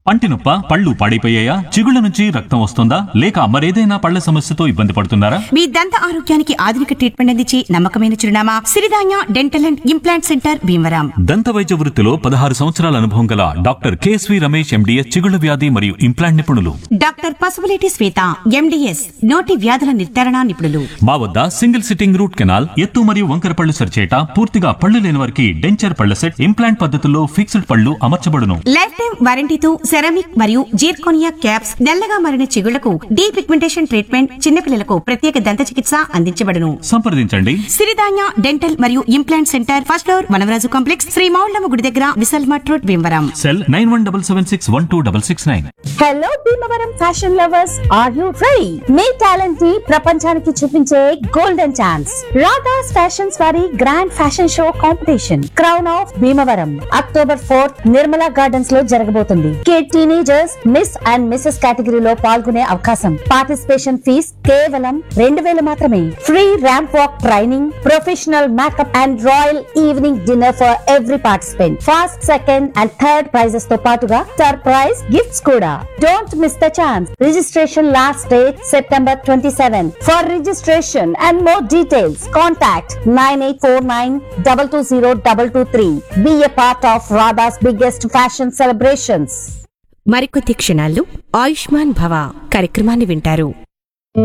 పంటి నొప్ప పళ్ళు పాడైపోయాయా చిగుళ్ళ నుంచి రక్తం వస్తుందా లేక మరేదైనా పళ్ళ సమస్యతో ఇబ్బంది పడుతున్నారా మీ దంత ఆరోగ్యానికి ఆధునిక ట్రీట్మెంట్ అందించి నమ్మకమైన చిరునామా Siridhanya dental and implant centre Bhimavaram దంత వైద్య వృత్తిలో పదహారు సంవత్సరాల అనుభవం గల డాక్టర్ కేఎస్వి రమేష్ ఎండిఎస్ చిగుళ్ళ వ్యాధి మరియు ఇంప్లాంట్ నిపుణులు డాక్టర్ పసుపులేటి శ్వేత ఎండిఎస్ నోటి వ్యాధుల నిర్ధారణ నిపుణులు మా వద్ద సింగిల్ సిట్టింగ్ రూట్ కెనాల్ ఎత్తు మరియు వంకర పళ్ళు సరిచేట పూర్తిగా పళ్ళు లేని వారికి డెంచర్ పళ్ళ సెట్ ఇంప్లాంట్ పద్ధతుల్లో ఫిక్స్డ్ పళ్ళు అమర్చబడును లైఫ్ టైం వారంటీతో సెరామిక్ మరియు జీర్కోనియా క్యాప్స్ నల్లగా మారిన చిగుళ్లకు డీ పిగ్మెంటేషన్ ట్రీట్మెంట్ చిన్నపిల్లలకు ప్రత్యేక దంత చికిత్స అందించబడును సంప్రదించండి సిరిధాన్య డెంటల్ మరియు implant centre first floor Vanavaraju complex Sri Moullamma గుడి దగ్గర Vishal mart road Bhimavaram cell nine one double seven six one two double six nine hello Bhimavaram fashion lovers are you ready మీ టాలెంట్ ని ప్రపంచానికి చూపించే గోల్డెన్ ఛాన్స్ రాధాస్ ఫ్యాషన్స్ వారి grand fashion show competition crown of Bhimavaram October fourth Nirmala gardens లో జరగబోతుంది kid teenagers miss and missus కేటగిరీలో పాల్గొనే అవకాశం పార్టిసిపేషన్ ఫీస్ కేవలం రెండు వేలు మాత్రమే free ramp walk training professional makeup and royal evening dinner for every participant first second and third prizes తో పాటుగా సర్ప్రైజ్ గిఫ్ట్స్ కూడా don't miss the chance registration last date September twenty seven for registration and more details contact nine eight four nine double two zero double two three be a part of Radha's biggest fashion celebrations మరికొద్ది క్షణాల్లో ఆయుష్మాన్ భవ కార్యక్రమాన్ని వింటారు